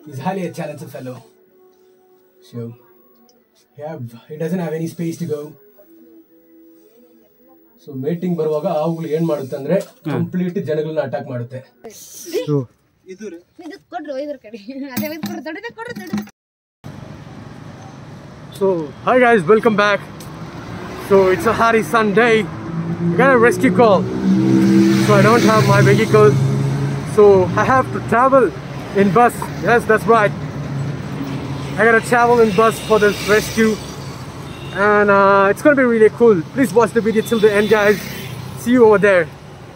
He's highly a talented fellow. So, yeah, he doesn't have any space to go. So mating ಬರುವಾಗ ಅವುಗಳು ಏನ್ ಮಾಡುತ್ತೆ ಅಂದ್ರೆ complete ಜನಗಳನ್ನ ಅಟ್ಯಾಕ್ ಮಾಡುತ್ತೆ ಇದಕ್ಕೆ ಕೊಡ್ರು ಇದ್ರ ಕಡೆ ಅದೇ ಇದು ಕೊಡ್ರು ದೊಡ್ಡದೇ ಕೊಡ್ರು ದೊಡ್ಡದೇ So, hi guys, welcome back. So, it's a Hari Sunday. I got a rescue call. So, I don't have my vehicle. So, I have to travel in bus. Yes, that's right. I gotta travel in bus for this rescue. And uh, it's gonna be really cool. Please watch the video till the end, guys. See you over there.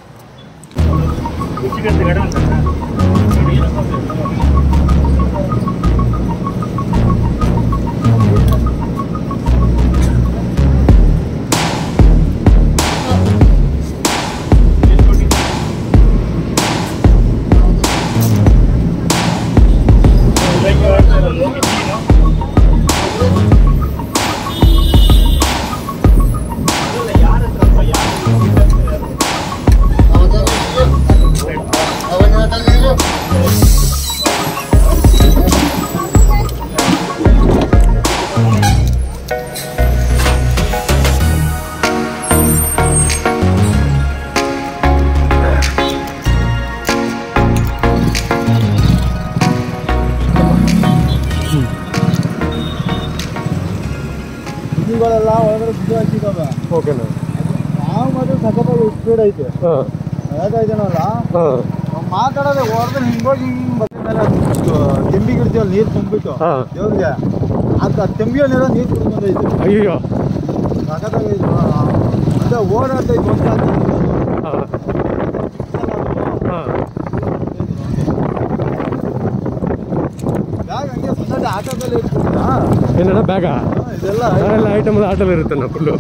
ಇವುಗಳೆಲ್ಲ ಒಳಗಡೆ ಬಿದ್ದು ಹಾಕಿದಾವೆ Okay, no. ನಾವು ಮಾತ್ರ ಸಖತ್ತಾಗಿ speed ಐತೆ Uh, ಹೇಳ್ತಾ ಇದ್ದೀನಲ್ಲ uh, ನಾವು ಮಾತಾಡೋದು ಹೊಡೆದ್ರೆ ಹಿಂಗೋಗಿ ಹಿಂಗೆ ಬಟ್ಟೆ ಮೇಲೆ ತೆಂಬಿಗೆ ಇಡ್ತೀವಲ್ಲ ನೀರು ತುಂಬಿಟ್ಟು ಹಾ. ದೇವ್ರಿಗೆ ಅದು ಆ ತೆಂಬಿಯಲ್ಲಿರೋ ನೀರು ಕುಡ್ಕೊಂಡೈತೆ ಅಯ್ಯೋ ಸಖತ್ತಾಗಿ ಅದೇ ಓಡಾಡ್ತೈತೆ ಒಂದು Uh, uh. ಬ್ಯಾಗ್ ಹಂಗೆ ಸುಮ್ಮನೆ ಆಟೋದಲ್ಲಿ ಇಟ್ಬಿಟ್ಟಿದ್ದ ಏನಣ್ಣ ಬ್ಯಾಗಾ ಇದೆಲ್ಲ ಎಲ್ಲ ಐಟಮ್ ಆಟೋಲ್ ಇರುತ್ತೆ ನಾ ಫುಲ್ಲು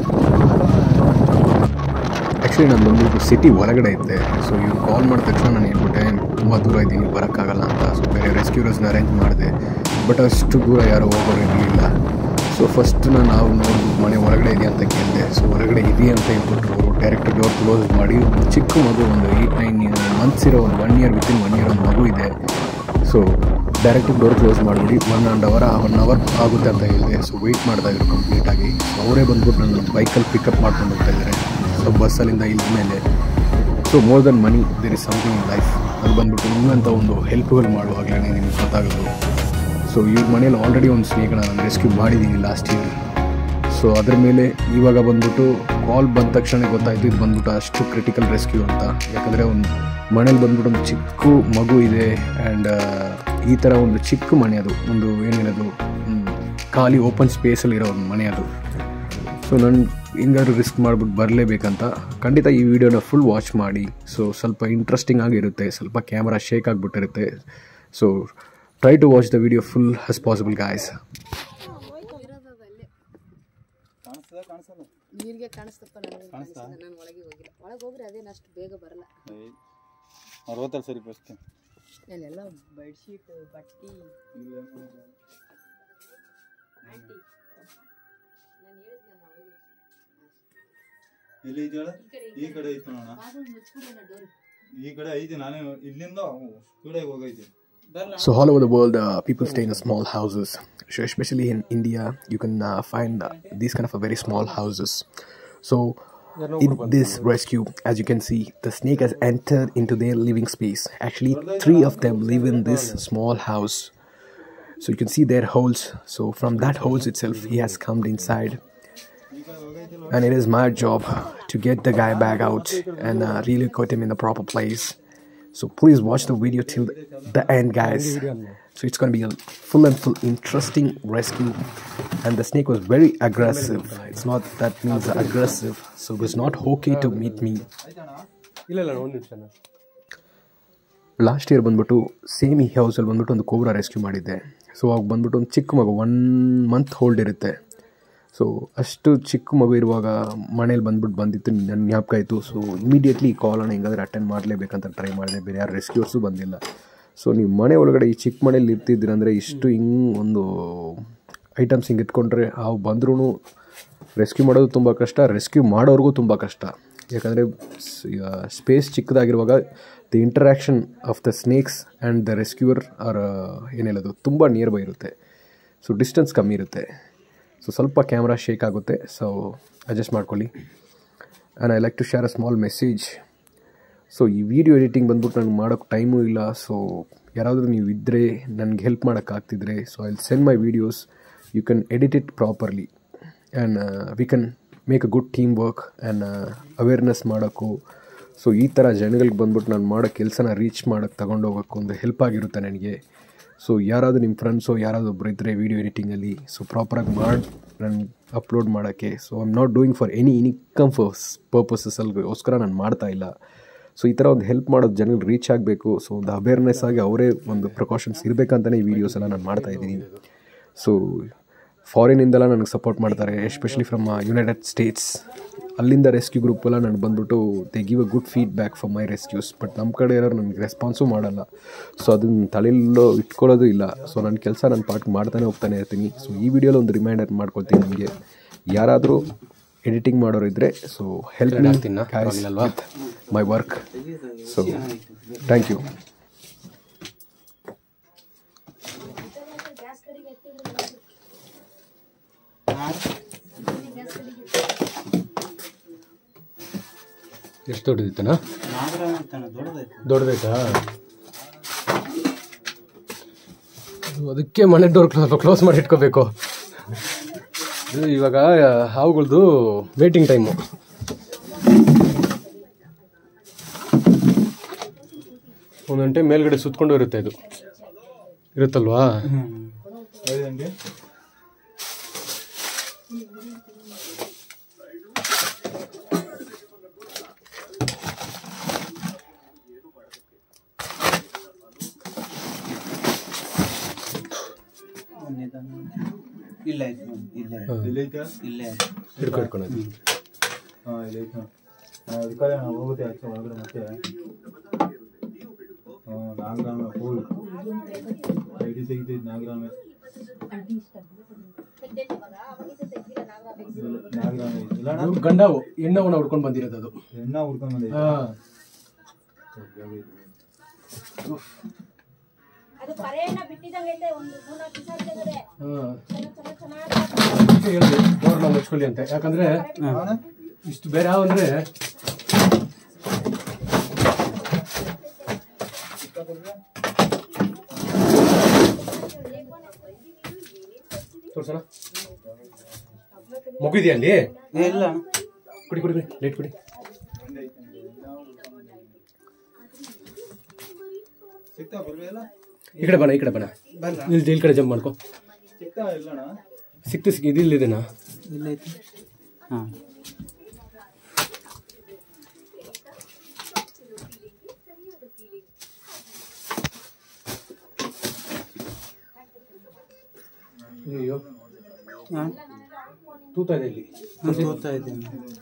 ಆ್ಯಕ್ಚುಲಿ ನಾನು ಬಂದ್ಬಿಟ್ಟು ಸಿಟಿ ಹೊರಗಡೆ ಇದ್ದೆ ಸೊ ಇವ್ರು ಕಾಲ್ ಮಾಡಿದ ತಕ್ಷಣ ನಾನು ಹೇಳ್ಬಿಟ್ಟೆ ತುಂಬ ದೂರ ಇದ್ದೀನಿ ಬರೋಕ್ಕಾಗಲ್ಲ ಅಂತ ಸೊ ಬೇರೆ ರೆಸ್ಕ್ಯೂರರ್ಸ್ನ ಅರೇಂಜ್ ಮಾಡಿದೆ ಬಟ್ ಅಷ್ಟು ದೂರ ಯಾರೋ ಹೋಗೋರು ಇರಲಿಲ್ಲ ಸೊ ಫಸ್ಟ್ ನಾನು ನಾವು ನೋಡ್ಬಿಟ್ಟು ಮನೆ ಹೊರಗಡೆ ಇದೆಯಾ ಅಂತ ಕೇಳಿದೆ ಸೊ ಹೊರಗಡೆ ಇದೆಯಾ ಅಂತ ಹೇಳ್ಬಿಟ್ರು ಅವರು ಡೈರೆಕ್ಟ್ ಡೋರ್ ಕ್ಲೋಸ್ ಮಾಡಿ ಒಂದು ಚಿಕ್ಕ ಮಗು ಒಂದು ಏಯ್ಟ್ ನೈನ್ ಮಂತ್ಸ್ ಇರೋ ಒಂದು one year within one year ಒಂದು ಮಗು ಇದೆ ಸೊ ಡೈರೆಕ್ಟಾಗಿ ಡೋರ್ ಕ್ಲೋಸ್ ಮಾಡಿಬಿಡಿ one and hour one hour ಆಗುತ್ತೆ ಅಂತ ಹೇಳಿದೆ ಸೊ ವೆಯ್ಟ್ ಮಾಡ್ತಾ ಇದ್ರು ಕಂಪ್ಲೀಟಾಗಿ ಅವರೇ ಬಂದ್ಬಿಟ್ಟು ನನ್ನ ಬೈಕಲ್ಲಿ ಪಿಕಪ್ ಮಾಡ್ಕೊಂಡು ಹೋಗ್ತಾ ಇದ್ದಾರೆ ಸೊ ಬಸ್ಸಲ್ಲಿಂದ ಇಳಿದ ಮೇಲೆ so more than money there is something in life ಅದು ಬಂದ್ಬಿಟ್ಟು ನಿಮ್ಮಂಥ ಒಂದು ಹೆಲ್ಪ್ಗಳು ಮಾಡುವಾಗಲೇ ನಿಮಗೆ ಗೊತ್ತಾಗೋದು ಸೊ ಇವ್ರ ಮನೇಲಿ ಆಲ್ರೆಡಿ ಒಂದು ಸ್ನೇಹನ ನಾನು ರೆಸ್ಕ್ಯೂ ಮಾಡಿದ್ದೀನಿ ಲಾಸ್ಟ್ ಇಯರ್ ಸೊ ಅದ್ರ ಮೇಲೆ ಇವಾಗ ಬಂದ್ಬಿಟ್ಟು ಕಾಲ್ ಬಂದ ತಕ್ಷಣ ಗೊತ್ತಾಯಿತು ಇದು ಬಂದ್ಬಿಟ್ಟು ಅಷ್ಟು ಕ್ರಿಟಿಕಲ್ ರೆಸ್ಕ್ಯೂ ಅಂತ ಯಾಕಂದರೆ ಒಂದು ಮನೇಲಿ ಬಂದ್ಬಿಟ್ಟು ಒಂದು ಚಿಕ್ಕ ಮಗು ಇದೆ ಆ್ಯಂಡ್ ಈ ಥರ ಒಂದು ಚಿಕ್ಕ ಮನೆ ಅದು ಒಂದು ಏನು ಹೇಳೋದು ಹ್ಮ್, ಖಾಲಿ ಓಪನ್ ಸ್ಪೇಸಲ್ಲಿ ಇರೋ ಒಂದು ಮನೆ ಅದು ಸೊ ನಾನು ಹಿಂಗಾದ್ರು ರಿಸ್ಕ್ ಮಾಡಿಬಿಟ್ಟು ಬರಲೇಬೇಕಂತ ಖಂಡಿತ ಈ ವಿಡಿಯೋನ ಫುಲ್ ವಾಚ್ ಮಾಡಿ ಸೊ ಸ್ವಲ್ಪ ಇಂಟ್ರೆಸ್ಟಿಂಗ್ ಆಗಿರುತ್ತೆ ಸ್ವಲ್ಪ ಕ್ಯಾಮ್ರಾ ಶೇಕ್ ಆಗಿಬಿಟ್ಟಿರುತ್ತೆ so try to watch the video full as possible guys ಕಾಣಿಸ್ತದೆ ಕಾಣಿಸಲ್ಲ ನೀರಿಗೆ ಕಾಣಿಸ್ತಪ್ಪ ನನಗೆ ಕಾಣಿಸ್ತದೆ ನಾನು ಒಳಗೆ ಹೋಗಿಲ್ಲ ಒಳಗೆ ಹೋಗ್ರೆ ಅದೇನು ಅಷ್ಟು ಬೇಗ ಬರಲ್ಲ ಅವ್ರು ಓದ್ತಾರೆ ಸರಿ ಫಸ್ಟ್ ನಾನೆಲ್ಲ ಬೆಡ್ಶೀಟ್ ಬಟ್ಟಿ ಆಂಟಿ ನಾನು ಹೇಳಿದ್ನಲ್ಲ ಅವಾಗ ಎಲ್ಲಿ ಐತೆ ಹೇಳ ಈ ಕಡೆ ಐತೆ ನೋಡೋಣ ಬಾಗಿಲು ಮುಚ್ಬಿಡೋಣ ಡೋರ್ ಈ ಕಡೆ ಐತೆ ನಾನೇ ಇಲ್ಲಿಂದ ಸ್ಪೀಡಾಗಿ ಹೋಗೈತೆ So all over the world, uh, people stay in small houses. So especially in India, you can uh, find uh, these kind of a very small houses. So in this rescue, as you can see, the snake has entered into their living space. Actually, three of them live in this small house. So you can see their holes. So from that holes itself, he has come inside. And it is my job to get the guy back out and uh, really put him in the proper place. So please watch the video till the end, guys. So it's going to be a full and full interesting rescue. And the snake was very aggressive. It's not that means aggressive. So it was not okay to meet me. ಇಲ್ಲ ಇಲ್ಲ ಒಂದು ನಿಮಿಷ last year ಬಂದ್ಬಿಟ್ಟು same ಈ ಹೌಸಲ್ಲಿ ಬಂದ್ಬಿಟ್ಟು ಒಂದು cobra rescue ಮಾಡಿದ್ದೆ so ಅವಾಗ ಬಂದ್ಬಿಟ್ಟು ಒಂದು ಚಿಕ್ಕ ಮಗು ಒನ್ ಮಂತ್ ಹೋಲ್ಡ್ ಇರುತ್ತೆ ಸೊ ಅಷ್ಟು ಚಿಕ್ಕ ಮಗು ಇರುವಾಗ ಮನೇಲಿ ಬಂದ್ಬಿಟ್ಟು ಬಂದಿತ್ತು ನನ್ನ ಜ್ಞಾಪಕ ಆಯಿತು ಸೊ ಇಮಿಡಿಯೇಟ್ಲಿ ಈ ಕಾಲನ್ನು ಹೆಂಗಾದ್ರೆ ಅಟೆಂಡ್ ಮಾಡಲೇಬೇಕಂತ ಟ್ರೈ ಮಾಡಿದೆ ಬೇರೆ ಯಾರು ರೆಸ್ಕ್ಯೂರ್ಸು ಬಂದಿಲ್ಲ ಸೊ ನೀವು ಮನೆ ಒಳಗಡೆ ಈ ಚಿಕ್ಕ ಮನೇಲಿ ಇರ್ತಿದ್ದೀರಂದರೆ ಇಷ್ಟು ಹಿಂಗೆ ಒಂದು ಐಟಮ್ಸ್ ಹಿಂಗೆ ಇಟ್ಕೊಂಡ್ರೆ ಅವು ಬಂದ್ರೂ ರೆಸ್ಕ್ಯೂ ಮಾಡೋದು ತುಂಬ ಕಷ್ಟ ರೆಸ್ಕ್ಯೂ ಮಾಡೋರಿಗೂ ತುಂಬ ಕಷ್ಟ ಯಾಕಂದರೆ ಸ್ಪೇಸ್ ಚಿಕ್ಕದಾಗಿರುವಾಗ the interaction of the snakes and the rescuer are ಏನೇಳೋದು ತುಂಬ ನಿಯರ್ ಬೈ ಇರುತ್ತೆ ಸೊ ಡಿಸ್ಟೆನ್ಸ್ ಕಮ್ಮಿ ಇರುತ್ತೆ ಸೊ ಸ್ವಲ್ಪ ಕ್ಯಾಮ್ರಾ ಶೇಕ್ ಆಗುತ್ತೆ ಸೊ ಅಡ್ಜಸ್ಟ್ ಮಾಡ್ಕೊಳ್ಳಿ and I like to share a small message so ಈ ವಿಡಿಯೋ ಎಡಿಟಿಂಗ್ ಬಂದ್ಬಿಟ್ಟು ನನಗೆ ಮಾಡೋಕ್ಕೆ ಟೈಮೂ ಇಲ್ಲ ಸೊ ಯಾರಾದರೂ ನೀವು ಇದ್ದರೆ ನನಗೆ ಹೆಲ್ಪ್ ಮಾಡೋಕ್ಕಾಗ್ತಿದ್ರೆ so I send my videos you can edit it properly and we can make a good team work and awareness ಮಾಡೋಕ್ಕೂ ಸೊ ಈ ಥರ ಜನಗಳಿಗೆ ಬಂದ್ಬಿಟ್ಟು ನಾನು ಮಾಡೋ ಕೆಲಸನ ರೀಚ್ ಮಾಡೋಕ್ಕೆ ತಗೊಂಡೋಗೋಕ್ಕೆ ಒಂದು ಹೆಲ್ಪ್ ಆಗಿರುತ್ತೆ ನನಗೆ ಸೊ ಯಾರಾದರೂ ನಿಮ್ಮ ಫ್ರೆಂಡ್ಸು ಯಾರಾದರೂ ಒಬ್ಬರು ಇದ್ದರೆ ವೀಡಿಯೋ ಎಡಿಟಿಂಗಲ್ಲಿ ಸೊ ಪ್ರಾಪರಾಗಿ ಮಾಡಿ ನಾನು ಅಪ್ಲೋಡ್ ಮಾಡೋಕ್ಕೆ so I am not doing for any income ಫರ್ಸ್ ಪರ್ಪಸಸ್ಗೋಸ್ಕರ ನಾನು ಮಾಡ್ತಾ ಇಲ್ಲ ಸೊ ಈ ಥರ ಒಂದು ಹೆಲ್ಪ್ ಮಾಡೋದು ಜನರಿಗೆ ರೀಚ್ ಆಗಬೇಕು ಸೊ ಒಂದು ಅವೇರ್ನೆಸ್ ಆಗಿ ಅವರೇ ಒಂದು ಪ್ರಿಕಾಷನ್ಸ್ ಇರಬೇಕಂತಲೇ ಈ ವೀಡಿಯೋಸ್ ಎಲ್ಲ ನಾನು ಮಾಡ್ತಾ ಇದ್ದೀನಿ ಸೊ ಫಾರಿನಿಂದೆಲ್ಲ ನನಗೆ ಸಪೋರ್ಟ್ ಮಾಡ್ತಾರೆ ಎಸ್ಪೆಷಲಿ ಫ್ರಮ್ ಯುನೈಟೆಡ್ ಸ್ಟೇಟ್ಸ್ ಅಲ್ಲಿಂದ ರೆಸ್ಕ್ಯೂ ಗ್ರೂಪ್ ಎಲ್ಲ ನನಗೆ ಬಂದ್ಬಿಟ್ಟು they give a good feedback for my rescues but ನಮ್ಮ ಕಡೆ ಇರೋರು ನನಗೆ ರೆಸ್ಪಾನ್ಸು ಮಾಡಲ್ಲ ಸೊ ಅದನ್ನ ತಲೆಯಲ್ಲೋ ಇಟ್ಕೊಳ್ಳೋದು ಇಲ್ಲ ಸೊ ನನ್ನ ಕೆಲಸ ನನ್ನ ಪಾರ್ಟ್ ಮಾಡ್ತಾನೆ ಹೋಗ್ತಾನೆ ಇರ್ತೀನಿ ಸೊ ಈ ವಿಡಿಯೋಲಿ ಒಂದು ರಿಮೈಂಡರ್ ಮಾಡ್ಕೊಳ್ತೀನಿ ನಿಮಗೆ ಯಾರಾದರೂ ಎಡಿಟಿಂಗ್ ಮಾಡೋರು ಇದ್ದರೆ so help my work so thank you ಎಷ್ಟು ದೊಡ್ಡದಿತ್ತನಾ ದೊಡ್ಡದೈತಾ ಅದು ಅದಕ್ಕೆ ಮನೆ ಡೋರ್ ಸ್ವಲ್ಪ ಕ್ಲೋಸ್ ಮಾಡಿ ಇಟ್ಕೋಬೇಕು ಇದು ಇವಾಗ ಹಾವುಗಳದ್ದು ವೇಟಿಂಗ್ ಟೈಮು ಒಂದು ಗಂಟೆ ಮೇಲ್ಗಡೆ ಸುತ್ಕೊಂಡು ಇರುತ್ತೆ ಇದು ಇರುತ್ತಲ್ವಾ ಇಲ್ಲ ಐತೆ ಇಲ್ಲ ಎಲ್ಲೈತೆ ಇಲ್ಲೇ ಹಿಡ್ಕೊ ಹಿಡ್ಕೊಂಡು ಹಾಂ ಇಲ್ಲೈತೆ ಹಾಂ ಅದಕ್ಕೆ ನಾವು ಹೋಗುತ್ತೆ ಆಚೆ ಒಳಗಡೆ ಮತ್ತೆ ಹಾಂ ನಾಗರಾಮ ಫುಲ್ ಐಡಿ ತೆಗಿತೈತೆ ನಾಗರಾಮ ನಾಗರಾಮ ಇಲ್ಲ ಅಣ್ಣ ಗಂಡವು ಎಣ್ಣವನ್ನ ಹುಡ್ಕೊಂಡು ಬಂದಿರೋದು ಅದು ಎಣ್ಣ ಹುಡ್ಕೊಂಡ್ ಬಂದೈತೆ ಹಾಂ ಅದು ಪರೆಯನ್ನ ಬಿಟ್ಟಿದಂಗೈತೆ ಒಂದು ಮೂರ್ನಾಲ್ಕು ದಿವಸ ಆಗಿದ್ದಾರೆ ಹಾಂ ಚೆನ್ನಾಗಿ ಚೆನ್ನಾಗಿ ಹೇಳಿದೆ ಡೋರ್ನ ಮುಚ್ಕೊಳ್ಳಿ ಅಂತ ಯಾಕಂದ್ರೆ ಇಷ್ಟು ಬೇರೆ ಯಾವ ಅಂದ್ರೆ ತೋರ್ಸೋಣ ಮುಗಿದ್ಯಾ ಅಲ್ಲಿ ಇಲ್ಲ ಕುಡಿ ಕುಡಿ ಕುಡಿ ಲೇಟ್ ಕುಡಿ ಸಿಗ್ತಾ ಬರ್ಬೇಕಲ್ಲ ಈ ಕಡೆ ಬಣ ಈ ಕಡೆ ಬಣ ಇಲ್ಲಿ ಈ ಕಡೆ ಜಂಪ್ ಮಾಡ್ಕೊ ಸಿಗ್ತಾ ಇಲ್ಲಣ್ಣ ಸಿಕ್ತು ಸಿಕ್ ಇದು ಇಲ್ಲಿದೆನಾ ಇಲ್ಲ ಐತೆ ಹಾಂ ಅಯ್ಯೋ ಹಾಂ ತೂತ ಇದೆ ಇಲ್ಲಿ ತೋರ್ತಾ ಇದ್ದೀನಿ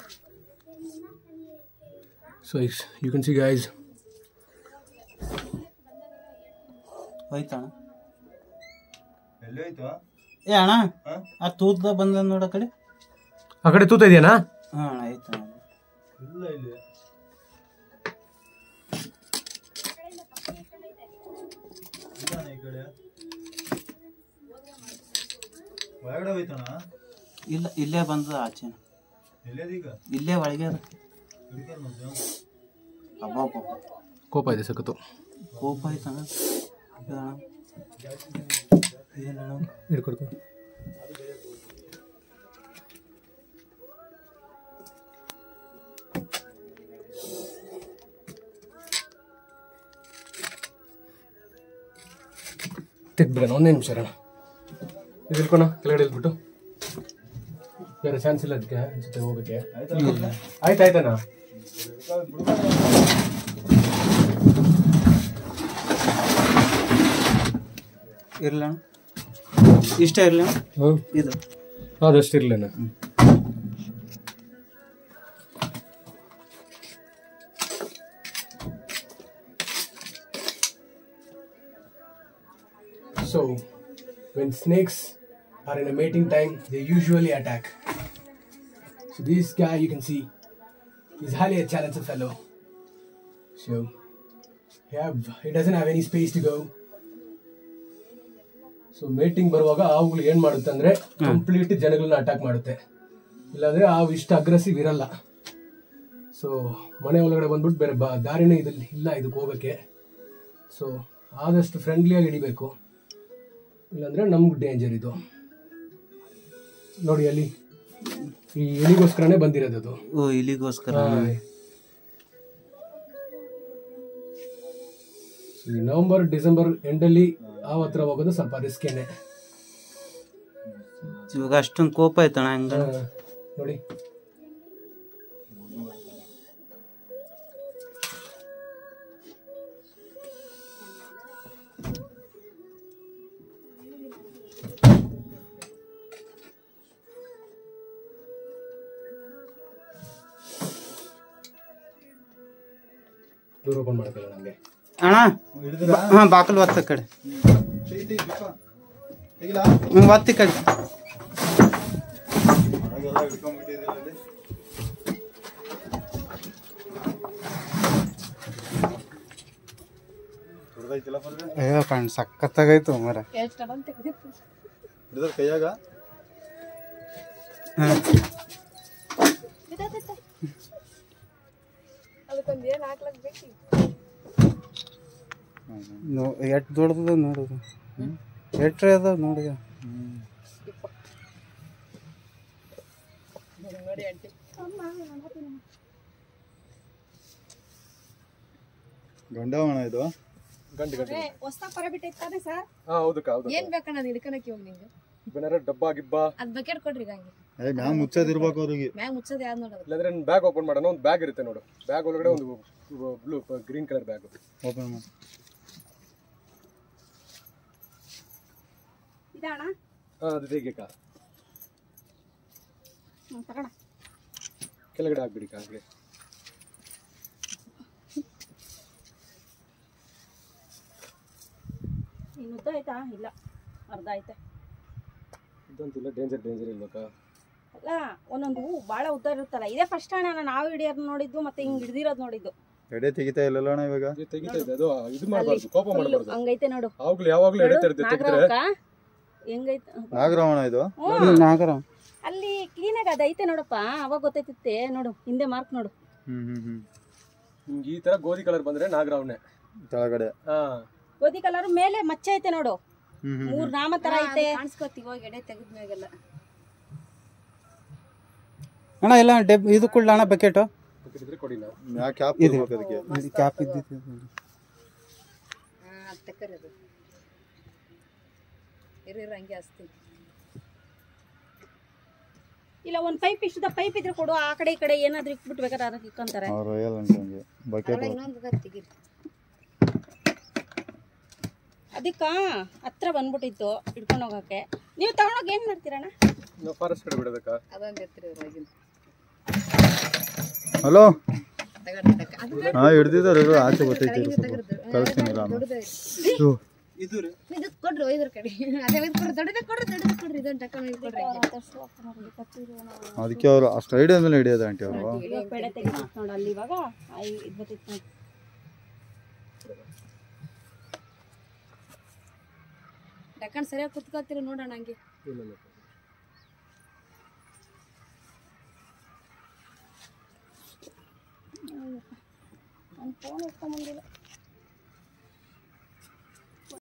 so you can see guys ಹೋಯ್ತಣ್ಣ ಎಲ್ಲೋಯ್ತು ಏ ಅಣ್ಣ ಹಾಂ ಆ ತೂತ ಬಂದ ನೋಡ ಕಡೆ ಆ ಕಡೆ ತೂತ ಇದೆಯಾ ಹಾಂ ಅಣ್ಣ ಆಯ್ತಣ್ಣ ಇಲ್ಲ ಇಲ್ಲಿ ಇಲ್ಲಣ್ಣ ಈ ಕಡೆ ಒಳಗಡೆ ಹೋಯ್ತಣ್ಣ ಇಲ್ಲ ಇಲ್ಲೇ ಬಂದದ ಆಚೆ ಎಲ್ಲದೀಗ ಇಲ್ಲೇ ಒಳಗೆ ಅದ ಹಿಡ್ಕೊಂಡು ಬಂದು ಅಬ್ಬಬ್ಬ ಕೋಪ ಇದೆ ಸಖತ್ತು ಕೋಪ ಆಯ್ತಣ್ಣ ಇದು ಅಣ್ಣ ಏನಣ್ಣ ಹಿಡ್ಕೊಡ್ಕೊ ತೆಗ್ಬಿಡೋಣ ಒಂದೇ ನಿಮಿಷ ಇರೋಣ ಇದು ಇಳ್ಕೊಣ ಕೆಳಗಡೆ ಇಲ್ಬಿಟ್ಟು ಬೇರೆ ಚಾನ್ಸ್ ಇಲ್ಲ ಅದಕ್ಕೆ ಅನ್ಸುತ್ತೆ ಹೋಗಕ್ಕೆ ಆಯ್ತು ಆಯ್ತಣ್ಣ ಇರ್ಲಣ್ಣ ಇಷ್ಟ ಇರ್ಲಣ್ಣ ಹ್ಞೂ ಇದು ಆದಷ್ಟು ಇರಲಿಲ್ಲ So, when snakes are in a mating time, they usually attack. So this guy you can see, He's highly a talented fellow. So, yeah, he doesn't have any space to go. So mating ಬರುವಾಗ ಆವುಗಳು ಏನ್ ಮಾಡುತ್ತೆ ಅಂದ್ರೆ complete ಜನಗಳನ್ನ attack ಮಾಡುತ್ತೆ ಇಲ್ಲಾಂದ್ರೆ ಆವು ಇಷ್ಟು ಅಗ್ರೆಸಿವ್ ಇರಲ್ಲ ಸೊ ಮನೆ ಒಳಗಡೆ ಬಂದ್ಬಿಟ್ಟು ಬೇರೆ ಬಾ ದಾರಿನೇ ಇದಲ್ಲಿ ಇಲ್ಲ ಇದಕ್ಕೆ ಹೋಗಕ್ಕೆ ಸೊ ಆದಷ್ಟು ಫ್ರೆಂಡ್ಲಿಯಾಗಿ ಹಿಡಿಬೇಕು ಇಲ್ಲಾಂದ್ರೆ ನಮ್ಗೆ ಡೇಂಜರ್ ಇದು ನೋಡಿ ಅಲ್ಲಿ ಈ ಎಲಿಗೋಸ್ಕರನೇ ಬಂದಿರೋದು ಅದು ಓ ಇಲ್ಲಿಗೋಸ್ಕರ ಈ ನವೆಂಬರ್ ಡಿಸೆಂಬರ್ ಎಂಡಲ್ಲಿ ಆ ಹತ್ರ ಹೋಗೋದು ಸ್ವಲ್ಪ ರಿಸ್ಕೇನೆ ಇವಾಗ ಅಷ್ಟೊಂದು ಕೋಪ ಆಯ್ತಣ್ಣ ಹಂಗ ನೋಡಿ ಡೋರ್ ಓಪನ್ ಮಾಡಕ್ಕಿಲ್ಲ ನಂಗೆ ಅಣ್ಣ ಬಾ- ಹಾ ಬಾಕಲ್ ಒತ್ತ ಕಡೆ ತೆಗಿಲಾ ಹ್ಮ್, ಒತ್ತಿ ಕಡೆ ಹಾಗೆಲ್ಲ ಹಿಡ್ಕೊಂಡ್ಬಿಟ್ಟಿದ್ದೀರ ಅಲ್ಲಿ ದೊಡ್ಡದೈತಿಲ್ಲ ಬರ್ರಿ ಅಯ್ಯೋ ಕಣ್ ಸಖತ್ತಾಗೈತು ಮರ ಎಷ್ಟು ಅಡ ತೆಗ್ದಿತ್ತು ಹಿಡಿದ್ರ ಕೈಯಾಗ ಅದಕ್ಕೊಂದು ಏನು ಹಾಕ್ಲಕ್ ಬೇಕು ಎಟ್ ದೊಡ್ಡದ ನೋಡುದು ಎಟ್ರಿ ಅದ ನೋಡಿ ನೋಡಿ ಆಂಟಿ ಗಂಡವಣ ಇದು ಗಂಟು ಗಂಟು ಹೊಸ್ದಾಗ್ ಪರ ಬಿಟ್ಟೈತಾನೆ ಸರ್ ಹಾ ಹೌದಕ್ಕ ಹೌದು ಏನ್ ಬೇಕಣ್ಣ ನಾನು ಹಿಡ್ಕೊಳಕ್ಕೆ ಹೋಗಿ ನಿಂಗೆ ಏನಾರ ಡಬ್ಬ ಗಿಬ್ಬ ಅದ್ ಬಕೆಟ್ ಕೊಡ್ರಿ ಈಗ ಹಂಗೆ ಏ ಮ್ಯಾಗ ಮುಚ್ಚೋದಿರ್ಬೇಕು ಅವ್ರಿಗೆ ಮ್ಯಾಗ ಮುಚ್ಚೋದು ಯಾವ್ದು ನೋಡೋದು ಇಲ್ಲಾಂದ್ರೆ ಬ್ಯಾಗ್ ಓಪನ್ ಮಾಡೋಣ ಒಂದು ಬ್ಯಾಗ್ ಇರುತ್ತೆ ನೋಡು ಬ್ಯಾಗ್ ಒಳಗಡೆ ಒಂದು blue green colour bag open ಮಾಡಿ ಇದಣ್ಣ ಹಾ ಅದು ತೆಗಿಯಕ್ಕ ಹ್ಞೂ ತಗೋಣ ಕೆಳಗಡೆ ಹಾಕ್ಬಿಡಿ ಕಾಗೆ ಇನ್ನು ಉದ್ದ ಆಯ್ತಾ ಇಲ್ಲ ಅರ್ಧ ಆಯ್ತಾ ಇದಂತಿಲ್ಲ ಡೇಂಜರ್ ಡೇಂಜರ್ ಇಲ್ಬೇಕಾ ಅಲ್ಲ ಒಂದೊಂದು ಹೂ ಭಾಳ ಉದ್ದ ಇರುತ್ತಲ್ಲ ಇದೇ ಫಸ್ಟ್ ಅಣ್ಣ ನಾನು ನಾವು ಹಿಡಿಯೋದು ನೋಡಿದ್ದು ಮತ್ತೆ ಹಿಂಗ್ ಹಿಡ್ದಿರೋದು ನೋಡಿದ್ದು ಎಡೆ ತೆಗಿತಾ ಇಲ್ಲಲ್ಲ ಅಣ್ಣ ಇವಾಗ ಇದು ತೆಗಿತಾ ಇದೆ ಅದು ಇದು ಮಾಡಬಾರ್ದು ಕೋಪ Full ಮಾಡಬಾರ್ದು ಹಂಗೈತೆ ನೋಡು ಅವಾಗ್ಲೂ ಯಾವಾಗ್ಲೂ ಎಡಿತಾ ಇರುತ್ತೆ ತೆಗೆದ್ರೆ ನಾಗರವಕ್ಕ ಹೆಂಗೈತೆ ನಾಗರವಣ ಇದು ಹ್ಞೂ ನಾಗರ ಅಲ್ಲಿ ಕ್ಲೀನಾಗಿ ಅದೈತೆ ನೋಡಪ್ಪ ಅವಾಗ ಗೊತ್ತೈತಿತ್ತೆ ನೋಡು ಹಿಂದೆ ಮಾರ್ಕ್ ನೋಡು ಹ್ಮ್ ಹ್ಮ್ ಹ್ಮ್ ನಿಮ್ಗೆ ಈ ತರ ಗೋಧಿ ಕಲರ್ ಬಂದ್ರೆ ನಾಗರಾವ್ನೆ ಕೆಳಗಡೆ ಹಾ ಗೋಧಿ ಕಲರ್ ಮೇಲೆ ಮಚ್ಚೆ ಐತೆ ನೋಡು ಹ್ಮ್ ಹ್ಮ್ ಮೂರ್ ನಾಮ ತರ ಐತೆ ಕಾಣಿಸ್ಕೋತಿ ಹೋಗಿ ಎಡೆ ತೆಗೆದ್ಮ್ಯಾಗೆಲ್ಲ ಅಣ್ಣ ಇಲ್ಲ ಡೆಬ್ ಇದು ಕೊಡ್ಲ ಅಣ್ಣ ಬಕೆಟು ಬೇಕಿದ್ರೆ ಕೊಡಿ ನಾವು ಮ್ಯಾಗ ಕ್ಯಾಪ್ ಇದೆ. ಇರ್ಬೇಕು ಅದಕ್ಕೆ ಕ್ಯಾಪ್ ಇದ್ದಿತ್ತು ಹಾಂ ತೆಕ್ಕರದು ಇರು ಇರು ಹಂಗೆ ಹಚ್ತೀನಿ ಇಲ್ಲ ಒಂದು ಪೈಪ್ ಇಷ್ಟದ ಪೈಪ್ ಇದ್ರೆ ಕೊಡು ಆ ಕಡೆ ಈ ಕಡೆ ಏನಾದ್ರೂ ಇಟ್ಬಿಟ್ಟು ಬೇಕಾದ್ರೆ ಅದಕ್ಕೆ ಇಕ್ಕೊಂತಾರೆ ಅವ್ರು ಒಯ್ಯಲ್ಲ ಅನ್ಕೊಂಡ್ಗೆ ಬಕೆಟ್ ಇನ್ನೊಂದು ತೆಗೀರಿ ಅದಕ್ಕ ಹತ್ರ ಬಂದ್ಬಿಟ್ಟಿತ್ತು ಹಿಡ್ಕೊಂಡು ಹೋಗಕ್ಕೆ ನೀವು ತಗೊಂಡೋಗಿ ಏನು ಮಾಡ್ತೀರಣ್ಣ ನಾವು ಫಾರೆಸ್ಟ್ ಕಡೆ ಬಿಡಬೇಕಾ ಅದೊಂದು ಎತ್ತರ ಹೊರಗಿನ ಹಲೋ ತಗೊಂಡು ಅದು ಹಾ ಹಿಡ್ದಿದ್ದಾರೆ ಇರು, ಆಚೆ ಗೊತ್ತೈತಿ ಇರು ಸ್ವಲ್ಪ ಕಳಿಸ್ತೀನಿ ಇಲ್ಲ ಆಮೇಲೆ. ಇದು ಇದು ರೀ ಇದು ಕೊಡ್ರಿ ಒಯ್ದ್ರ ಕಡೆ ಅದೇ ಒಯ್ದು ಕೊಡ್ರಿ ದೊಡ್ಡದೇ ಕೊಡ್ರಿ ದೊಡ್ಡದೇ ಕೊಡ್ರಿ ಇದೊಂದು ಟಕ್ಕನ್ ಒಯ್ದು ಕೊಡ್ರಿ ಅದಕ್ಕೆ ಅವರು ಅಷ್ಟು ಐಡಿಯಾ ಮೇಲೆ ಹಿಡಿಯೋದು ಆಂಟಿ ಅವರು ಇವಾಗ ಪೇಡೆ ತೆಗಿತಿತ್ತು ನೋಡು ಅಲ್ಲಿ ಇವಾಗ ಆ ಇದು ಬರ್ತಿತ್ತು ನೋಡಿ ಟಕ್ಕನ್ ಸರಿಯಾಗಿ ಕುತ್ಕೊಳ್ತೀರಿ ನೋಡೋಣ ಹಂಗೆ ನನ್ನ ಫೋನ್ ಎತ್ಕೊಂಬಂದಿಲ್ಲ